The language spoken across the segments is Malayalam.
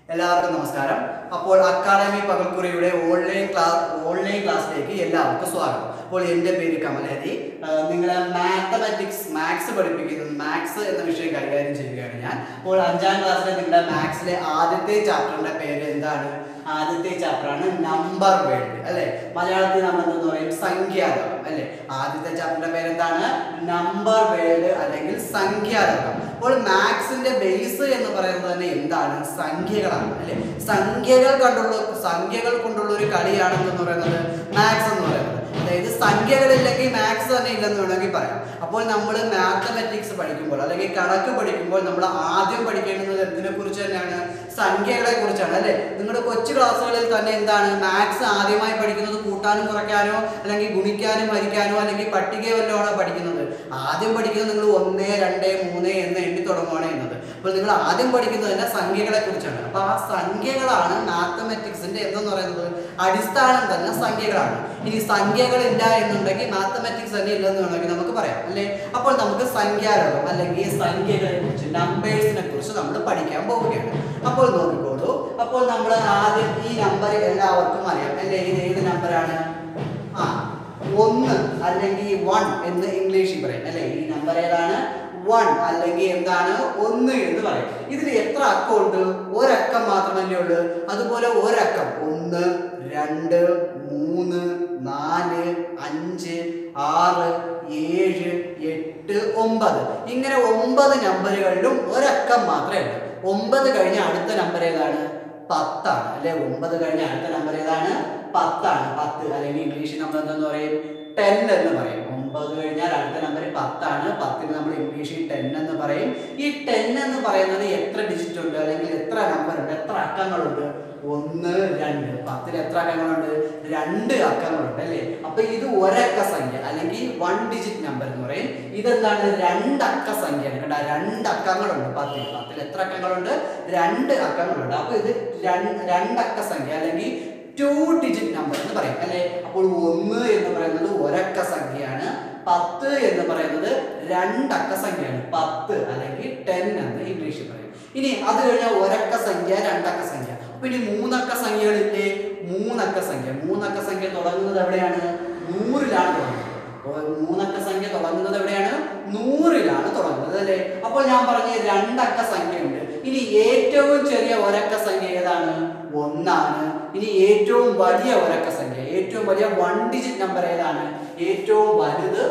എല്ലാവർക്കും നമസ്കാരം അപ്പോൾ അക്കാഡമി പകൽക്കുറിയുടെ ഓൺലൈൻ ക്ലാസ് ഓൺലൈൻ ക്ലാസ്സിലേക്ക് എല്ലാവർക്കും സ്വാഗതം അപ്പോൾ എൻ്റെ പേര് കമലഹരി ആഹ് നിങ്ങളെ മാത്തമാറ്റിക്സ് മാത്സ് പഠിപ്പിക്കുന്നത് മാത്സ് എന്ന വിഷയം കൈകാര്യം ചെയ്യുകയാണ് ഞാൻ അപ്പോൾ അഞ്ചാം ക്ലാസ്സിലെ നിങ്ങളുടെ മാത്സിലെ ആദ്യത്തെ ചാപ്റ്ററിന്റെ പേര് എന്താണ് ആദ്യത്തെ ചാപ്റ്ററാണ് നമ്പർ വേൾഡ് അല്ലെ മലയാളത്തിൽ നമ്മൾ എന്തെന്ന് പറയും സംഖ്യാലോകം അല്ലെ ആദ്യത്തെ ചാപ്റ്ററിന്റെ പേര് എന്താണ് നമ്പർ വേൾഡ് അല്ലെങ്കിൽ സംഖ്യാലോകം അപ്പോൾ മാത്സിന്റെ ബേസ് എന്ന് പറയുന്നത് തന്നെ എന്താണ് സംഖ്യകളാണ് അല്ലെ സംഖ്യകൾ കണ്ടുള്ള സംഖ്യകൾ കൊണ്ടുള്ള ഒരു കളിയാണെന്ന് പറയുന്നത് മാത്സ് എന്ന് പറയുന്നത് അതായത് സംഖ്യകളില്ലെങ്കിൽ മാത്സ് തന്നെ ഇല്ലെന്ന് വേണമെങ്കിൽ പറയാം അപ്പോൾ നമ്മൾ മാത്തമെറ്റിക്സ് പഠിക്കുമ്പോൾ അല്ലെങ്കിൽ കണക്ക് പഠിക്കുമ്പോൾ നമ്മൾ ആദ്യം പഠിക്കേണ്ടുന്നത് എന്തിനെ കുറിച്ച് തന്നെയാണ് സംഖ്യകളെ കുറിച്ചാണ് അല്ലെ നിങ്ങളുടെ കൊച്ചു ക്ലാസ്സുകളിൽ തന്നെ എന്താണ് മാത്സ് ആദ്യമായി പഠിക്കുന്നത് കൂട്ടാനും കുറയ്ക്കാനോ അല്ലെങ്കിൽ ഗുണിക്കാനും ഹരിക്കാനോ അല്ലെങ്കിൽ പട്ടികയോ വല്ലതുമാണോ പഠിക്കുന്നത് ആദ്യം പഠിക്കുന്നത് നിങ്ങൾ ഒന്ന് രണ്ട് മൂന്ന് എന്ന് എണ്ണി തുടങ്ങുകയാണ് ചെയ്യുന്നത് അപ്പോൾ നിങ്ങൾ ആദ്യം പഠിക്കുന്നത് തന്നെ സംഖ്യകളെ കുറിച്ചാണ് അപ്പോൾ ആ സംഖ്യകളാണ് മാത്തമെറ്റിക്സിന്റെ എന്തെന്ന് പറയുന്നത് അടിസ്ഥാനം തന്നെ സംഖ്യകളാണ് ഇനി സംഖ്യകളില്ല എന്നുണ്ടെങ്കിൽ മാത്തമെറ്റിക്സ് തന്നെ ഇല്ലെന്ന് വേണമെങ്കിൽ നമുക്ക് പറയാം അല്ലേ അപ്പോൾ നമുക്ക് സംഖ്യാലോകം അല്ലെങ്കിൽ സംഖ്യകളെ കുറിച്ച് നമ്പേഴ്സിനെ കുറിച്ച് നമ്മൾ പഠിക്കാൻ പോവുകയാണ് അപ്പോൾ നോക്കിക്കോളൂ അപ്പോൾ നമ്മൾ ആദ്യം ഈ നമ്പർ എല്ലാവർക്കും അറിയാം അല്ലേ ഇത് ഏത് നമ്പറാണ് ആ ഒന്ന് അല്ലെങ്കിൽ വൺ എന്ന് ഇംഗ്ലീഷിൽ പറയും അല്ലേ ഈ നമ്പർ ഏതാണ് വൺ അല്ലെങ്കിൽ എന്താണ് ഒന്ന് എന്ന് പറയും ഇതിൽ എത്ര അക്കം ഉണ്ട് ഒരക്കം മാത്രമല്ലേ ഉള്ളൂ അതുപോലെ ഒരക്കം ഒന്ന് രണ്ട് മൂന്ന് നാല് അഞ്ച് ആറ് ഏഴ് എട്ട് ഒമ്പത് ഇങ്ങനെ ഒമ്പത് നമ്പറുകളിലും ഒരക്കം മാത്രമേ ഉള്ളൂ ഒമ്പത് കഴിഞ്ഞ അടുത്ത നമ്പർ ഏതാണ് പത്താണ് അല്ലെ ഒമ്പത് കഴിഞ്ഞ അടുത്ത നമ്പർ ഏതാണ് പത്താണ് പത്ത് അല്ലെങ്കിൽ ഇംഗ്ലീഷിൽ നമ്മൾ എന്തെന്ന് പറയും ടെൻ എന്ന് പറയും ഒമ്പത് കഴിഞ്ഞാൽ അടുത്ത നമ്പർ പത്താണ് പത്തിന് നമ്മൾ ഇംഗ്ലീഷിൽ ടെൻ എന്ന് പറയും ഈ ടെൻ എന്ന് പറയുന്നത് എത്ര ഡിജിറ്റ് ഉണ്ട് അല്ലെങ്കിൽ എത്ര നമ്പർ ഉണ്ട് എത്ര അക്കങ്ങളുണ്ട് ഒന്ന് രണ്ട് പത്തിൽ എത്ര അക്കങ്ങളുണ്ട് രണ്ട് അക്കങ്ങളുണ്ട് അല്ലേ അപ്പൊ ഇത് ഒരക്ക സംഖ്യ അല്ലെങ്കിൽ വൺ ഡിജിറ്റ് നമ്പർ എന്ന് പറയും ഇതെന്താണ് രണ്ടക്ക സംഖ്യയാണ് കേട്ടോ രണ്ട് അക്കങ്ങളുണ്ട് പത്തിൽ പത്തിൽ എത്ര അക്കങ്ങളുണ്ട് രണ്ട് അക്കങ്ങളുണ്ട് അപ്പൊ ഇത് രണ്ട് രണ്ടക്ക സംഖ്യ അല്ലെങ്കിൽ ടു ഡിജിറ്റ് നമ്പർ എന്ന് പറയും അല്ലെ അപ്പോൾ ഒന്ന് എന്ന് പറയുന്നത് ഒരക്ക സംഖ്യയാണ് പത്ത് എന്ന് പറയുന്നത് രണ്ടക്ക സംഖ്യയാണ് പത്ത് അല്ലെങ്കിൽ ടെൻ എന്ന് ഇംഗ്ലീഷിൽ പറയും ഇനി അത് കഴിഞ്ഞാൽ ഒരക്ക സംഖ്യ രണ്ടക്ക സംഖ്യ അപ്പൊ ഇനി മൂന്നക്ക സംഖ്യകളില്ലേ മൂന്നക്ക സംഖ്യ മൂന്നക്ക സംഖ്യ തുടങ്ങുന്നത് എവിടെയാണ് നൂറിലാണ് തുടങ്ങുന്നത് അപ്പോൾ മൂന്നക്ക സംഖ്യ തുടങ്ങുന്നത് എവിടെയാണ് നൂറിലാണ് തുടങ്ങുന്നത് അല്ലേ അപ്പോൾ ഞാൻ പറഞ്ഞ രണ്ടക്ക സംഖ്യയുണ്ട് ഇനി ഏറ്റവും ചെറിയ ഒരക്ക സംഖ്യ ഏതാണ് ഒന്നാണ് ഇനി ഏറ്റവും വലിയ ഒരക്ക സംഖ്യ ഏറ്റവും വലിയ വൺ ഡിജിറ്റ് നമ്പർ ഏതാണ് ഏറ്റവും വലുത്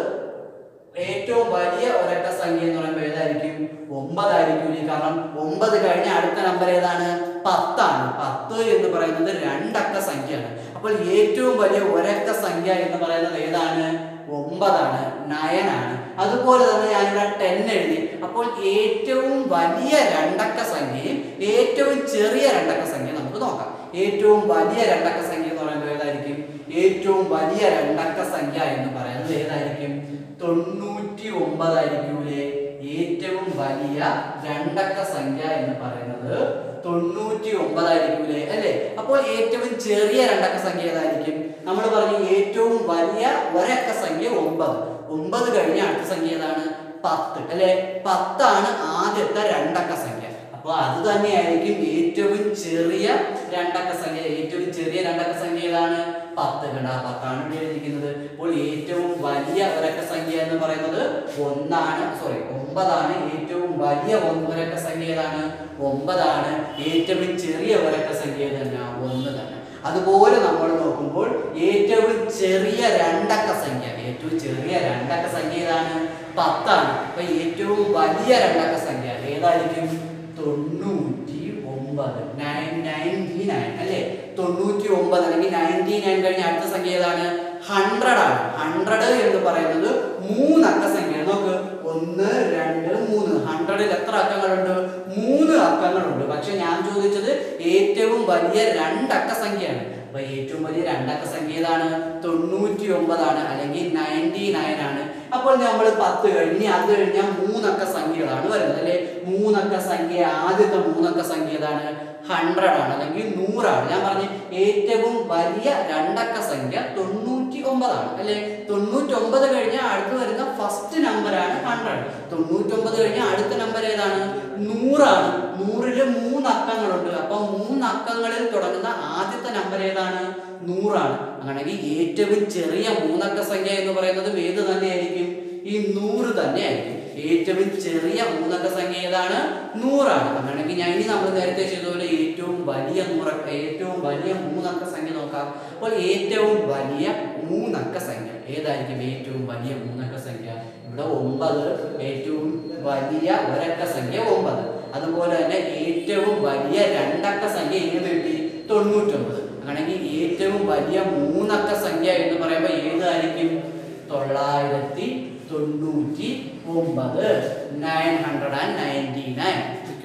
ഏറ്റവും വലിയ ഒരക്ക സംഖ്യ എന്ന് പറയുമ്പോൾ ഏതായിരിക്കും ഒമ്പതായിരിക്കും ഇനി കാരണം ഒമ്പത് കഴിഞ്ഞ അടുത്ത നമ്പർ ഏതാണ് പത്താണ് പത്ത് എന്ന് പറയുന്നത് രണ്ടക്ക സംഖ്യയാണ് അപ്പോൾ ഏറ്റവും വലിയ ഒരക്ക സംഖ്യ എന്ന് പറയുന്നത് ഏതാണ് ഒമ്പതാണ് നയനാണ് അതുപോലെ തന്നെ ഞാനിവിടെ ടെൻ എഴുതി അപ്പോൾ ഏറ്റവും വലിയ രണ്ടക്ക സംഖ്യയും ഏറ്റവും ചെറിയ രണ്ടക്ക സംഖ്യ നമുക്ക് നോക്കാം ഏറ്റവും വലിയ രണ്ടക്ക സംഖ്യ എന്ന് പറയുമ്പോൾ ഏതായിരിക്കും ഏറ്റവും വലിയ രണ്ടക്ക സംഖ്യ എന്ന് പറയുന്നത് ഏതായിരിക്കും തൊണ്ണൂറ്റി ഒമ്പതായിരിക്കൂലേ ഏറ്റവും വലിയ രണ്ടക്ക സംഖ്യ എന്ന് പറയുന്നത് തൊണ്ണൂറ്റി ഒമ്പതായിരിക്കൂലേ അല്ലേ അപ്പോൾ ഏറ്റവും ചെറിയ രണ്ടക്ക സംഖ്യ ഏതായിരിക്കും നമ്മൾ പറഞ്ഞു ഏറ്റവും വലിയ ഒരക്ക സംഖ്യ ഒമ്പത് ഒമ്പത് കഴിഞ്ഞ അടുത്ത സംഖ്യ ഏതാണ് പത്ത് അല്ലെ പത്താണ് ആദ്യത്തെ രണ്ടക്ക സംഖ്യ അപ്പോൾ അത് തന്നെയായിരിക്കും ഏറ്റവും ചെറിയ രണ്ടക്ക സംഖ്യ ഏറ്റവും ചെറിയ രണ്ടക്ക സംഖ്യ ഏതാണ് പത്ത് കണ്ട പത്താണ് ഇവിടെ എഴുതിയിരിക്കുന്നത് അപ്പോൾ ഏറ്റവും വലിയ ഒരക്ക സംഖ്യ എന്ന് പറയുന്നത് ഒന്നാണ് സോറി ഒമ്പതാണ് ഏറ്റവും വലിയ ഒരക്ക സംഖ്യ ഏതാണ് ഒമ്പതാണ് ഏറ്റവും ചെറിയ ഒരക്ക സംഖ്യ തന്നെ ഒന്ന് തന്നെ അതുപോലെ നമ്മൾ നോക്കുമ്പോൾ ഏറ്റവും ചെറിയ രണ്ടക്ക സംഖ്യ ഏറ്റവും ചെറിയ രണ്ടക്ക സംഖ്യ ഏതാണ് പത്താണ് അപ്പൊ ഏറ്റവും വലിയ രണ്ടക്ക സംഖ്യ ഏതായിരിക്കും തൊണ്ണൂറ്റി ഒമ്പത് നയൻ നയൻറ്റി നയൻ അല്ലേ തൊണ്ണൂറ്റി ഒമ്പത് അല്ലെങ്കിൽ നയൻറ്റി നയൻ കഴിഞ്ഞ അടുത്ത സംഖ്യ ഏതാണ് ഹൺഡ്രഡ് ആണ് ഹൺഡ്രഡ് എന്ന് പറയുന്നത് മൂന്നക്ക സംഖ്യ നോക്ക് ഒന്ന് രണ്ട് മൂന്ന് ഹൺഡ്രഡിൽ എത്ര അക്കങ്ങളുണ്ട് മൂന്ന് അക്കങ്ങളുണ്ട് പക്ഷെ ഞാൻ ചോദിച്ചത് ഏറ്റവും വലിയ രണ്ടക്ക സംഖ്യയാണ് അപ്പൊ ഏറ്റവും വലിയ രണ്ടക്ക സംഖ്യ ഏതാണ് തൊണ്ണൂറ്റി ഒമ്പതാണ് അല്ലെങ്കിൽ നയൻറ്റി നയൻ ആണ് അപ്പോൾ നമ്മൾ പത്ത് കഴിഞ്ഞ് അത് കഴിഞ്ഞാൽ മൂന്നക്ക സംഖ്യകളാണ് വരുന്നത് അല്ലെ മൂന്നക്ക സംഖ്യ ആദ്യത്തെ മൂന്നക്ക സംഖ്യ ഏതാണ് ഹൺഡ്രഡ് ആണ് അല്ലെങ്കിൽ നൂറാണ് ഞാൻ പറഞ്ഞ ഏറ്റവും വലിയ രണ്ടക്ക സംഖ്യ തൊണ്ണൂറ്റി ഒമ്പതാണ് അല്ലെ തൊണ്ണൂറ്റൊമ്പത് കഴിഞ്ഞാൽ അടുത്ത് വരുന്ന ഫസ്റ്റ് നമ്പറാണ് ഹൺഡ്രഡ് തൊണ്ണൂറ്റൊമ്പത് കഴിഞ്ഞാൽ അടുത്ത നമ്പർ ഏതാണ് നൂറാണ് നൂറില് മൂന്ന് അക്കങ്ങളുണ്ട് അപ്പൊ മൂന്ന് അക്കങ്ങളിൽ തുടങ്ങുന്ന ആദ്യത്തെ നമ്പർ ഏതാണ് നൂറാണ് അങ്ങനെയെങ്കിൽ ഏറ്റവും ചെറിയ മൂന്നക്ക സംഖ്യ എന്ന് പറയുന്നത് ഏത് തന്നെയായിരിക്കും ഈ നൂറ് തന്നെയായിരിക്കും ഏറ്റവും ചെറിയ മൂന്നക്ക സംഖ്യ ഏതാണ് നൂറാണ് അങ്ങനെയെങ്കിൽ ഞാൻ ഇനി നമ്മൾ നേരത്തെ ചെയ്തതുപോലെ ഏറ്റവും വലിയ നൂറക്ക ഏറ്റവും വലിയ മൂന്നക്ക സംഖ്യ നോക്കാം അപ്പോൾ ഏറ്റവും വലിയ മൂന്നക്ക സംഖ്യ ഏതായിരിക്കും ഏറ്റവും വലിയ മൂന്നക്ക സംഖ്യ ഇവിടെ ഒമ്പത് ഏറ്റവും വലിയ ഒരക്ക സംഖ്യ ഒമ്പത് അതുപോലെ തന്നെ ഏറ്റവും വലിയ രണ്ടക്ക സംഖ്യ ഏത് കിട്ടി തൊണ്ണൂറ്റൊമ്പത് അങ്ങനെയെങ്കിൽ ഏറ്റവും വലിയ മൂന്നക്ക സംഖ്യ എന്ന് പറയുമ്പോൾ ഏതായിരിക്കും തൊള്ളായിരത്തി തൊണ്ണൂറ്റി ഒമ്പത് nine hundred and ninety nine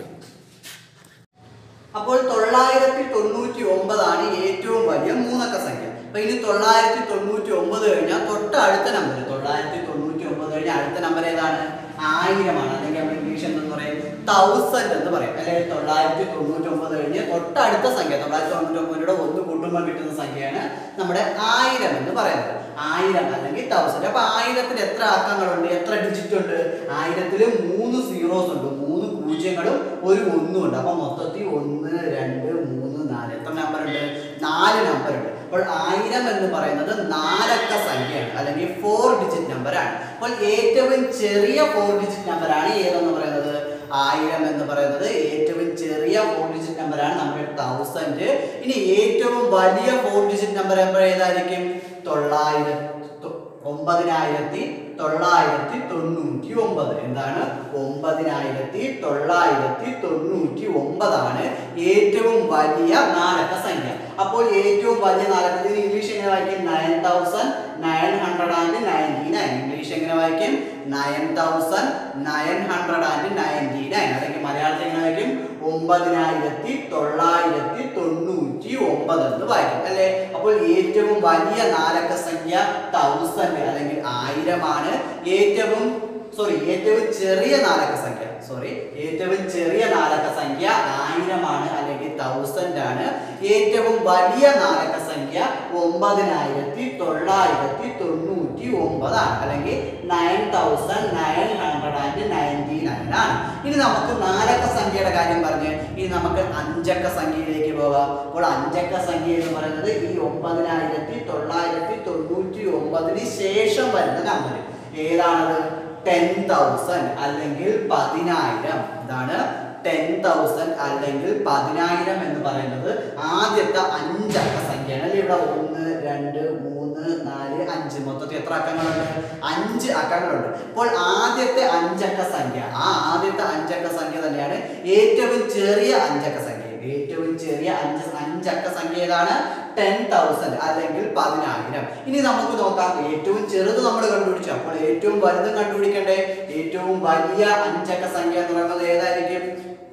അപ്പോൾ തൊള്ളായിരത്തി തൊണ്ണൂറ്റി ഒമ്പതാണ് ഏറ്റവും വലിയ മൂന്നക്ക സംഖ്യ അപ്പൊ ഇനി തൊള്ളായിരത്തി തൊണ്ണൂറ്റി ഒമ്പത് കഴിഞ്ഞാൽ തൊട്ട് അടുത്ത നമ്പർ തൊള്ളായിരത്തി തൊണ്ണൂറ്റി ഒമ്പത് കഴിഞ്ഞാൽ അടുത്ത നമ്പർ ഏതാണ് ആയിരമാണ് അല്ലെങ്കിൽ നമ്മൾ ഇംഗ്ലീഷ് എന്ന് പറയും തൗസൻഡ് എന്ന് പറയും അല്ലെങ്കിൽ തൊള്ളായിരത്തി തൊണ്ണൂറ്റി ഒമ്പത് കഴിഞ്ഞ് തൊട്ടടുത്ത സംഖ്യ തൊള്ളായിരത്തി തൊണ്ണൂറ്റി ഒമ്പതിലൂടെ ഒന്ന് കൂട്ടുമ്പോൾ കിട്ടുന്ന സംഖ്യയാണ് നമ്മുടെ ആയിരം എന്ന് പറയുന്നത് ആയിരം അല്ലെങ്കിൽ തൗസൻഡ് അപ്പൊ ആയിരത്തിൽ എത്ര അക്കങ്ങളുണ്ട് എത്ര ഡിജിറ്റ് ഉണ്ട് ആയിരത്തിൽ മൂന്ന് സീറോസ് ഉണ്ട് മൂന്ന് പൂജ്യങ്ങളും ഒരു ഒന്നും ഉണ്ട് അപ്പൊ മൊത്തത്തിൽ ഒന്ന് രണ്ട് മൂന്ന് നാല് എത്ര നമ്പർ ഉണ്ട് നാല് നമ്പർ ഉണ്ട് അപ്പോൾ ആയിരം എന്ന് പറയുന്നത് നാലക്ക സംഖ്യയാണ് അല്ലെങ്കിൽ ഫോർ ഡിജിറ്റ് നമ്പറാണ് അപ്പോൾ ഏറ്റവും ചെറിയ ഫോർ ഡിജിറ്റ് നമ്പറാണ് ഏതെന്ന് പറയുന്നത് ആയിരം എന്ന് പറയുന്നത് ഏറ്റവും ചെറിയ ഫോർ ഡിജിറ്റ് നമ്പറാണ് നമ്മുടെ തൗസൻഡ് ഇനി ഏറ്റവും വലിയ ഫോർ ഡിജിറ്റ് നമ്പർ എപ്പോൾ ഏതായിരിക്കും തൊള്ളായിരത്തി ഒമ്പതിനായിരത്തി തൊള്ളായിരത്തി തൊണ്ണൂറ്റി ഒമ്പത് എന്താണ് ഒമ്പതിനായിരത്തി തൊള്ളായിരത്തി തൊണ്ണൂറ്റി ഒമ്പതാണ് ഏറ്റവും വലിയ നാലക്ക സംഖ്യ അപ്പോൾ ഏറ്റവും വലിയ നാലക്ക ഇതിന് ഇംഗ്ലീഷ് എങ്ങനെ വായിക്കും nine thousand nine hundred and ninety nine English എങ്ങനെ വായിക്കും nine thousand nine hundred and ninety nine അല്ലെങ്കിൽ മലയാളത്തിൽ എങ്ങനെ വായിക്കും ഒമ്പതിനായിരത്തി തൊള്ളായിരത്തി തൊണ്ണൂറ്റി ഒമ്പത് എന്ന് വായിക്കും അല്ലെ അപ്പോൾ ഏറ്റവും വലിയ നാലക്ക സംഖ്യ തൗസൻഡ് അല്ലെങ്കിൽ ആയിരമാണ് ഏറ്റവും സോറി ഏറ്റവും ചെറിയ നാലക്ക സംഖ്യ സോറി ഏറ്റവും ചെറിയ നാലക്ക സംഖ്യ ആയിരമാണ് അല്ലെങ്കിൽ തൗസൻഡ് ആണ് ഏറ്റവും വലിയ നാലക്ക സംഖ്യ ഒമ്പതിനായിരത്തി തൊള്ളായിരത്തി തൊണ്ണൂറ്റി ഒമ്പതാണ് അല്ലെങ്കിൽ nine thousand nine hundred and ninety nine ആണ് ഇനി നമുക്ക് നാലക്ക സംഖ്യയുടെ കാര്യം പറഞ്ഞ് ഇനി നമുക്ക് അഞ്ചക്ക സംഖ്യയിലേക്ക് പോകാം അപ്പോൾ അഞ്ചക്ക സംഖ്യ എന്ന് പറയുന്നത് ഈ ഒമ്പതിനായിരത്തി തൊള്ളായിരത്തി തൊണ്ണൂറ്റി ഒമ്പതിന് ശേഷം വരുന്ന നമ്പർ ഏതാണത് ടെൻ തൗസൻഡ് അല്ലെങ്കിൽ പതിനായിരം ഇതാണ് ടെൻ തൗസൻഡ് അല്ലെങ്കിൽ പതിനായിരം എന്ന് പറയുന്നത് ആദ്യത്തെ അഞ്ചക്ക സംഖ്യയാണ് അല്ലെ ഇവിടെ ഒന്ന് രണ്ട് മൂന്ന് നാല് അഞ്ച് മൊത്തത്തിൽ എത്ര അക്കങ്ങളുണ്ട് അഞ്ച് അക്കങ്ങളുണ്ട് അപ്പോൾ ആദ്യത്തെ അഞ്ചക്ക സംഖ്യ ആ ആദ്യത്തെ അഞ്ചക്ക സംഖ്യ തന്നെയാണ് ഏറ്റവും ചെറിയ അഞ്ചക്ക സംഖ്യ ഏറ്റവും ചെറിയ അഞ്ച് അഞ്ചക്ക സംഖ്യ ഏതാണ് ടെൻ തൗസൻഡ് അല്ലെങ്കിൽ പതിനായിരം ഇനി നമുക്ക് നോക്കാം ഏറ്റവും ചെറുത് നമ്മൾ കണ്ടുപിടിച്ചു അപ്പോൾ ഏറ്റവും വലുത് കണ്ടുപിടിക്കണ്ടേ ഏറ്റവും വലിയ അഞ്ചക്ക സംഖ്യ എന്ന് പറയുന്നത് ഏതായിരിക്കും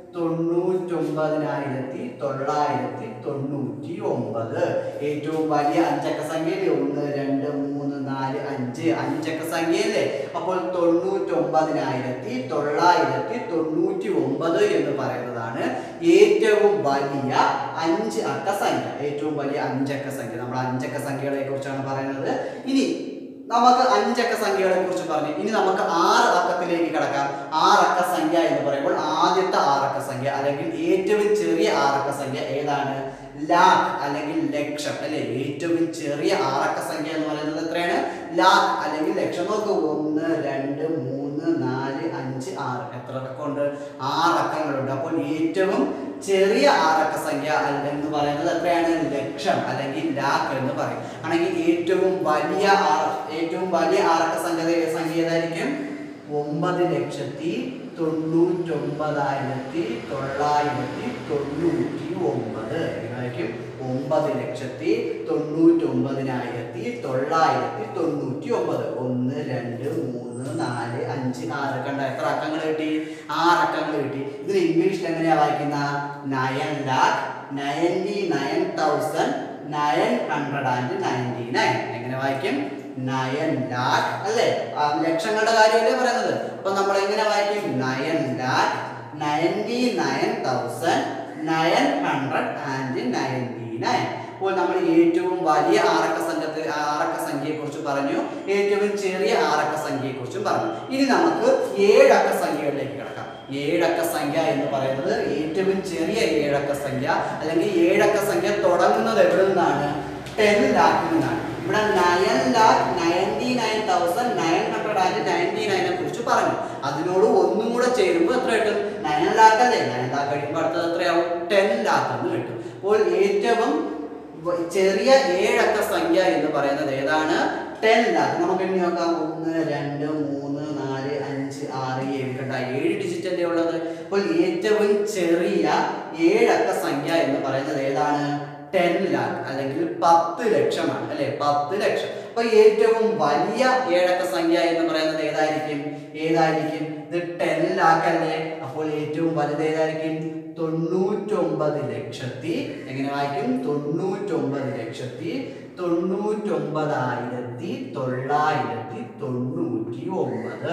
തൊണ്ണൂറ്റൊമ്പതിനായിരത്തി തൊള്ളായിരത്തി തൊണ്ണൂറ്റി ഒമ്പത് ഏറ്റവും വലിയ അഞ്ചക്ക സംഖ്യയിലെ ഒന്ന് രണ്ട് മൂന്ന് നാല് അഞ്ച് അഞ്ചക്ക സംഖ്യയല്ലേ അപ്പോൾ തൊണ്ണൂറ്റൊമ്പതിനായിരത്തി തൊള്ളായിരത്തി തൊണ്ണൂറ്റി ഒമ്പത് എന്ന് പറയുന്നതാണ് ഏറ്റവും വലിയ അഞ്ച് അക്ക സംഖ്യ ഏറ്റവും വലിയ അഞ്ചക്ക സംഖ്യ നമ്മൾ അഞ്ചക്ക സംഖ്യകളെ കുറിച്ചാണ് പറയുന്നത് ഇനി നമുക്ക് അഞ്ചക്ക സംഖ്യകളെ കുറിച്ച് പറഞ്ഞു ഇനി നമുക്ക് ആറ് അക്കത്തിലേക്ക് കിടക്കാം ആറക്ക സംഖ്യ എന്ന് പറയുമ്പോൾ ആദ്യത്തെ ആറക്ക സംഖ്യ അല്ലെങ്കിൽ ഏറ്റവും ചെറിയ ആറക്ക സംഖ്യ ഏതാണ് ലാഖ് അല്ലെങ്കിൽ ലക്ഷം അല്ലെ ഏറ്റവും ചെറിയ ആറക്ക സംഖ്യ എന്ന് പറയുന്നത് എത്രയാണ് ലാഖ് അല്ലെങ്കിൽ ലക്ഷം നോക്കൂ ഒന്ന് രണ്ട് മൂന്ന് നാല് അഞ്ച് ആറ് എത്ര അക്കമുണ്ട് ആറ് അക്കങ്ങളുണ്ട് അപ്പോൾ ഏറ്റവും ചെറിയ ആറക്ക സംഖ്യ അല്ല- എന്ന് പറയുന്നത് എത്രയാണ് ലക്ഷം അല്ലെങ്കിൽ ലാഖ് എന്ന് പറയും ആണെങ്കിൽ ഏറ്റവും വലിയ ആറ് ഏറ്റവും വലിയ ആറക്ക സംഖ്യ സംഖ്യ ഏതായിരിക്കും ഒമ്പത് ലക്ഷത്തി തൊണ്ണൂറ്റൊമ്പതായിരത്തി തൊള്ളായിരത്തി തൊണ്ണൂറ്റി ഒമ്പത് ഏതായിരിക്കും ഒമ്പത് ലക്ഷത്തി തൊണ്ണൂറ്റൊമ്പതിനായിരത്തി തൊള്ളായിരത്തി തൊണ്ണൂറ്റി ഒമ്പത് ഒന്ന് രണ്ട് മൂന്ന് നാല് അഞ്ച് ആറ് കണ്ട എത്ര അക്കങ്ങൾ കിട്ടി ആറ് അക്കങ്ങൾ കിട്ടി ഇതിന് ഇംഗ്ലീഷിൽ എങ്ങനെയാ വായിക്കുന്ന nine lakh ninety nine thousand nine hundred and ninety nine എങ്ങനെ വായിക്കും നയൻ ലാക്ക് അല്ലേ ആ ലക്ഷങ്ങളുടെ കാര്യമല്ലേ പറയുന്നത് അപ്പൊ നമ്മൾ എങ്ങനെ വായിക്കും nine lakh ninety nine thousand nine hundred and ninety nine അപ്പോൾ നമ്മൾ ഏറ്റവും വലിയ ആറക്ക സംഘത്തിൽ ആറക്ക സംഖ്യയെ കുറിച്ച് പറഞ്ഞു ഏറ്റവും ചെറിയ ആറക്ക സംഖ്യയെ കുറിച്ചും പറഞ്ഞു ഇനി നമുക്ക് ഏഴക്ക സംഖ്യകളിലേക്ക് കിടക്കാം ഏഴക്ക സംഖ്യ എന്ന് പറയുന്നത് ഏറ്റവും ചെറിയ ഏഴക്ക സംഖ്യ അല്ലെങ്കിൽ ഏഴക്ക സംഖ്യ തുടങ്ങുന്നത് എവിടെ നിന്നാണ് ടെൻ ലാഖിൽ നിന്നാണ് ഇവിടെ nine lakh ninety nine thousand nine hundred and ninety നയനെ കുറിച്ച് പറഞ്ഞു അതിനോട് ഒന്നും കൂടെ ചേരുമ്പോൾ എത്ര കിട്ടും നയൻ ലാഖ് അല്ലേ നയൻ ലാഖ് കഴിയുമ്പോൾ അടുത്തത് എത്രയാവും ടെൻ ലാഖ് എന്ന് കിട്ടും അപ്പോൾ ഏറ്റവും വ- ചെറിയ ഏഴക്ക സംഖ്യ എന്ന് പറയുന്നത് ഏതാണ് ടെൻ ലാഖ് നമുക്ക് എണ്ണി നോക്കാം ഒന്ന് രണ്ട് മൂന്ന് നാല് അഞ്ച് ആറ് ഏഴ് കണ്ട ഏഴ് ഡിജിറ്റ് അല്ലേ ഉള്ളത് അപ്പോൾ ഏറ്റവും ചെറിയ ഏഴക്ക സംഖ്യ എന്ന് പറയുന്നത് ഏതാണ് ടെൻ ലാഖ് അല്ലെങ്കിൽ പത്ത് ലക്ഷമാണ് അല്ലെ പത്ത് ലക്ഷം അപ്പൊ ഏറ്റവും വലിയ ഏഴക്ക സംഖ്യ എന്ന് പറയുന്നത് ഏതായിരിക്കും ഏതായിരിക്കും ഇത് ടെൻ ലാഖ് അല്ലേ അപ്പോൾ ഏറ്റവും വലുത് ഏതായിരിക്കും തൊണ്ണൂറ്റൊമ്പത് ലക്ഷത്തി എങ്ങനെ വായിക്കും തൊണ്ണൂറ്റൊമ്പത് ലക്ഷത്തി തൊണ്ണൂറ്റൊമ്പതായിരത്തി തൊള്ളായിരത്തി തൊണ്ണൂറ്റി ഒമ്പത്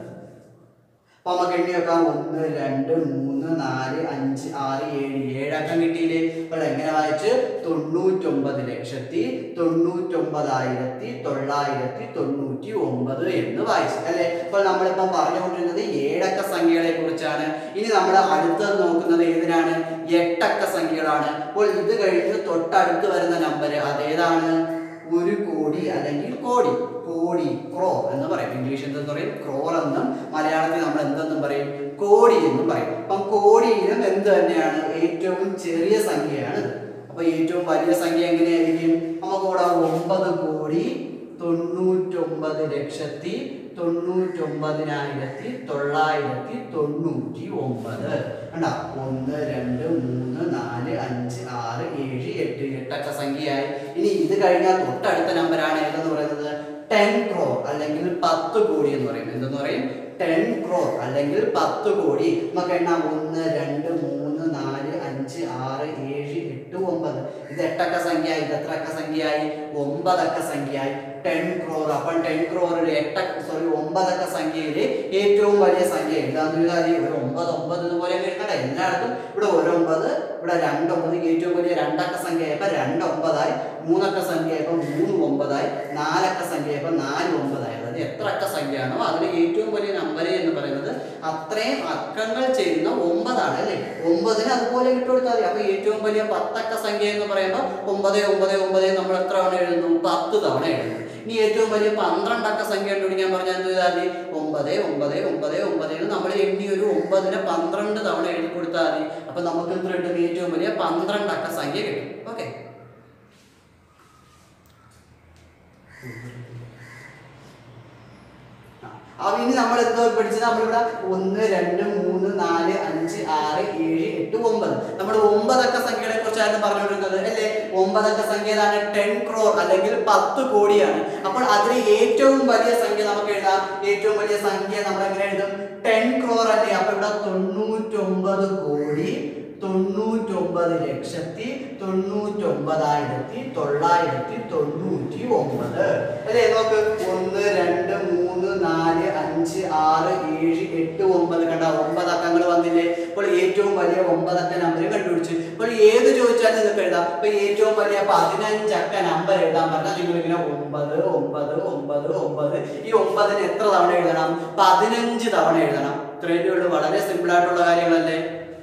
അപ്പൊ നമുക്ക് എണ്ണി വെക്കാം ഒന്ന് രണ്ട് മൂന്ന് നാല് അഞ്ച് ആറ് ഏഴ് ഏഴക്കം കിട്ടിയില്ലേ അപ്പോൾ എങ്ങനെ വായിച്ച് തൊണ്ണൂറ്റൊമ്പത് ലക്ഷത്തി തൊണ്ണൂറ്റൊമ്പതായിരത്തി തൊള്ളായിരത്തി തൊണ്ണൂറ്റി ഒമ്പത് എന്ന് വായിച്ചു അല്ലെ അപ്പോൾ നമ്മളിപ്പം പറഞ്ഞുകൊണ്ടിരുന്നത് ഏഴക്ക സംഖ്യകളെ കുറിച്ചാണ് ഇനി നമ്മൾ അടുത്തത് നോക്കുന്നത് ഏതിനാണ് എട്ടക്ക സംഖ്യകളാണ് അപ്പോൾ ഇത് കഴിഞ്ഞ് തൊട്ടടുത്ത് വരുന്ന നമ്പർ അതേതാണ് ഒരു കോടി അല്ലെങ്കിൽ കോടി കോടി ക്രോർ എന്ന് പറയും ഇംഗ്ലീഷിൽ എന്തെന്ന് പറയും ക്രോർ എന്നും മലയാളത്തിൽ നമ്മൾ എന്തെന്നും പറയും കോടി എന്നും പറയും അപ്പം കോടിയിലും എന്ത് തന്നെയാണ് ഏറ്റവും ചെറിയ സംഖ്യയാണ് ഇത് അപ്പൊ ഏറ്റവും വലിയ സംഖ്യ എങ്ങനെയായിരിക്കും നമുക്ക് ഇവിടെ ഒമ്പത് കോടി തൊണ്ണൂറ്റൊമ്പത് ലക്ഷത്തി തൊണ്ണൂറ്റൊമ്പതിനായിരത്തി തൊള്ളായിരത്തി തൊണ്ണൂറ്റി ഒമ്പത് കണ്ട ഒന്ന് രണ്ട് മൂന്ന് നാല് അഞ്ച് ആറ് ഏഴ് എട്ട് എട്ടൊക്കെ സംഖ്യയായി ഇനി ഇത് കഴിഞ്ഞാൽ തൊട്ടടുത്ത നമ്പറാണ് ഏതെന്ന് പറയുന്നത് ടെൻ ക്രോർ അല്ലെങ്കിൽ പത്ത് കോടി എന്ന് പറയും എന്തെന്ന് പറയും ടെൻ ക്രോർ അല്ലെങ്കിൽ പത്ത് കോടി നമുക്ക് എണ്ണാം ഒന്ന് രണ്ട് മൂന്ന് നാല് അഞ്ച് ആറ് ഏഴ് എട്ട് ഒമ്പത് ഇത് എട്ടക്ക സംഖ്യയായി ഇത് എത്ര അക്ക സംഖ്യയായി ഒമ്പതക്ക സംഖ്യയായി ടെൻ ക്രോർ അപ്പം ടെൻ ക്രോറിൽ എട്ട സോറി ഒമ്പതക്ക സംഖ്യയിൽ ഏറ്റവും വലിയ സംഖ്യ എന്താന്ന് ചോദിച്ചാൽ ഒരു ഒമ്പത് ഒമ്പത് ഇതുപോലെ എഴുതണ്ട എല്ലായിടത്തും ഇവിടെ ഒരു ഒമ്പത് ഇവിടെ രണ്ടൊമ്പത് ഏറ്റവും വലിയ രണ്ടക്ക സംഖ്യ ആയപ്പോൾ രണ്ട് ഒമ്പതായി മൂന്നക്ക സംഖ്യ ആയപ്പോൾ മൂന്ന് ഒമ്പതായി നാലക്ക സംഖ്യ ആയപ്പോൾ നാല് ഒമ്പതായി അതായത് എത്ര അക്ക സംഖ്യയാണോ അതിൽ ഏറ്റവും വലിയ നമ്പർ എന്ന് പറയുന്നത് അത്രയും അക്കങ്ങൾ ചേരുന്ന ഒമ്പതാണ് അല്ലേ ഒമ്പതിന് അതുപോലെ ഇട്ടുകൊടുത്താൽ മതി അപ്പൊ ഏറ്റവും വലിയ പത്തക്ക സംഖ്യ എന്ന് പറയുമ്പോൾ ഒമ്പത് ഒമ്പത് ഒമ്പത് നമ്മൾ എത്ര തവണ എഴുതുന്നു പത്ത് തവണ എഴുതുന്നു ഇനി ഏറ്റവും വലിയ പന്ത്രണ്ടക്ക സംഖ്യ കണ്ടുപിടിക്കാൻ പറഞ്ഞാൽ എന്ത് ചെയ്താൽ മതി ഒമ്പത് ഒമ്പത് ഒമ്പത് ഒമ്പത് എന്ന് നമ്മൾ എണ്ണി ഒരു ഒമ്പതിനെ പന്ത്രണ്ട് തവണ എഴുതി കൊടുത്താൽ മതി അപ്പൊ നമുക്ക് എന്ത് കിട്ടും ഏറ്റവും വലിയ പന്ത്രണ്ടക്ക സംഖ്യ കിട്ടും ഓക്കെ അപ്പൊ ഇനി നമ്മൾ എന്തോ പഠിച്ചത് നമ്മളിവിടെ ഒന്ന് രണ്ട് മൂന്ന് നാല് അഞ്ച് ആറ് ഏഴ് എട്ട് ഒമ്പത് നമ്മൾ ഒമ്പതക്ക സംഖ്യകളെ കുറിച്ചായിരുന്നു പറഞ്ഞുകൊണ്ടിരുന്നത് അല്ലേ ഒമ്പതക്ക സംഖ്യ ഏതാണ് ടെൻ ക്രോർ അല്ലെങ്കിൽ പത്ത് കോടിയാണ് അപ്പോൾ അതിൽ ഏറ്റവും വലിയ സംഖ്യ നമുക്ക് എഴുതാം ഏറ്റവും വലിയ സംഖ്യ നമ്മൾ എങ്ങനെ എഴുതും ടെൻ ക്രോർ അല്ലേ അപ്പൊ ഇവിടെ തൊണ്ണൂറ്റൊമ്പത് കോടി തൊണ്ണൂറ്റൊമ്പത് ലക്ഷത്തി തൊണ്ണൂറ്റൊമ്പതായിരത്തി തൊള്ളായിരത്തി തൊണ്ണൂറ്റി ഒമ്പത് അല്ലേ നോക്ക് ഒന്ന് രണ്ട് മൂന്ന് നാല് അഞ്ച് ആറ് ഏഴ് എട്ട് ഒമ്പത് കണ്ട ഒമ്പത് അക്കങ്ങൾ വന്നില്ലേ അപ്പോൾ ഏറ്റവും വലിയ ഒമ്പതക്ക നമ്പർ കണ്ടുപിടിച്ചു അപ്പോൾ ഏത് ചോദിച്ചാലും നിങ്ങൾക്ക് എഴുതാം ഇപ്പൊ ഏറ്റവും വലിയ പതിനഞ്ചക്ക നമ്പർ എഴുതാൻ പറഞ്ഞാൽ നിങ്ങൾ ഇങ്ങനെ ഒമ്പത് ഒമ്പത് ഒമ്പത് ഒമ്പത് ഈ ഒമ്പതിന് എത്ര തവണ എഴുതണം പതിനഞ്ച് തവണ എഴുതണം ഇത്രയും ഉള്ളൂ വളരെ സിമ്പിൾ ആയിട്ടുള്ള കാര്യങ്ങളല്ലേ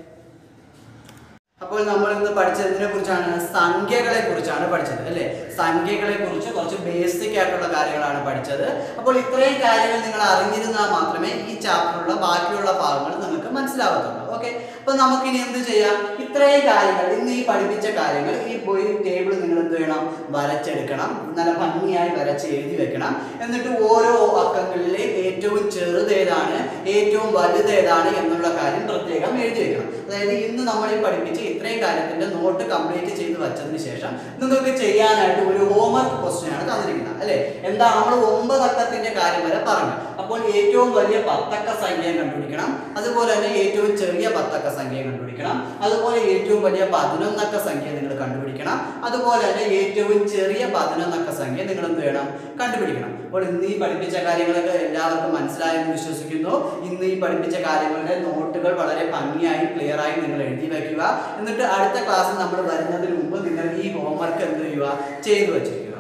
അപ്പോൾ നമ്മൾ ഇന്ന് പഠിച്ചതിനെ കുറിച്ചാണ് സംഖ്യകളെ കുറിച്ചാണ് പഠിച്ചത് അല്ലേ സംഖ്യകളെ കുറിച്ച് കുറച്ച് ബേസിക് ആയിട്ടുള്ള കാര്യങ്ങളാണ് പഠിച്ചത് അപ്പോൾ ഇത്രയും കാര്യങ്ങൾ നിങ്ങൾ അറിഞ്ഞിരുന്നാൽ മാത്രമേ ഈ ചാപ്റ്ററിലുള്ള ബാക്കിയുള്ള ഭാഗങ്ങൾ നിങ്ങൾക്ക് മനസ്സിലാവത്തുള്ളൂ ഓക്കെ അപ്പൊ നമുക്കിനി എന്ത് ചെയ്യാം ഇത്രയും കാര്യങ്ങൾ ഇന്ന് ഈ പഠിപ്പിച്ച കാര്യങ്ങൾ ഈ പോയി ടേബിൾ നിങ്ങൾ എന്ത് ചെയ്യണം വരച്ചെടുക്കണം നല്ല ഭംഗിയായി വരച്ച് എഴുതി വെക്കണം എന്നിട്ട് ഓരോ അക്കങ്ങളിലെ ഏറ്റവും ചെറുത് ഏതാണ് ഏറ്റവും വലുത് ഏതാണ് എന്നുള്ള കാര്യം പ്രത്യേകം എഴുതി വെക്കണം അതായത് ഇന്ന് നമ്മൾ ഈ പഠിപ്പിച്ച ഇത്രയും കാര്യത്തിന്റെ നോട്ട് കംപ്ലീറ്റ് ചെയ്ത് വെച്ചതിന് ശേഷം നിങ്ങൾക്ക് ചെയ്യാനായിട്ട് ഒരു ഹോംവർക്ക് ക്വസ്റ്റ്യൻ ആണ് തന്നിരിക്കുന്നത് അല്ലെ എന്താ നമ്മൾ ഒമ്പത് അക്കത്തിന്റെ കാര്യം വരെ പറഞ്ഞു അപ്പോൾ ഏറ്റവും വലിയ പത്തക്ക സംഖ്യ കണ്ടുപിടിക്കണം അതുപോലെ തന്നെ ഏറ്റവും ചെറിയ പത്തക്ക സംഖ്യ കണ്ടുപിടിക്കണം അതുപോലെ ഏറ്റവും വലിയ പതിനൊന്നക്ക സംഖ്യ നിങ്ങൾ കണ്ടുപിടിക്കണം അതുപോലെ തന്നെ ഏറ്റവും ചെറിയ പതിനൊന്നക്ക സംഖ്യ നിങ്ങൾ എന്ത് വേണം കണ്ടുപിടിക്കണം അപ്പോൾ ഇന്ന് ഈ പഠിപ്പിച്ച കാര്യങ്ങളൊക്കെ എല്ലാവർക്കും മനസ്സിലായെന്ന് വിശ്വസിക്കുന്നു ഇന്ന് ഈ പഠിപ്പിച്ച കാര്യങ്ങളുടെ നോട്ടുകൾ വളരെ ഭംഗിയായി ക്ലിയർ ആയി നിങ്ങൾ എഴുതി വെക്കുക എന്നിട്ട് അടുത്ത ക്ലാസ്സിൽ നമ്മൾ വരുന്നതിന് മുമ്പ് നിങ്ങൾ ഈ ഹോംവർക്ക് എന്ത് ചെയ്യുക ചെയ്തു വെച്ചിരിക്കുക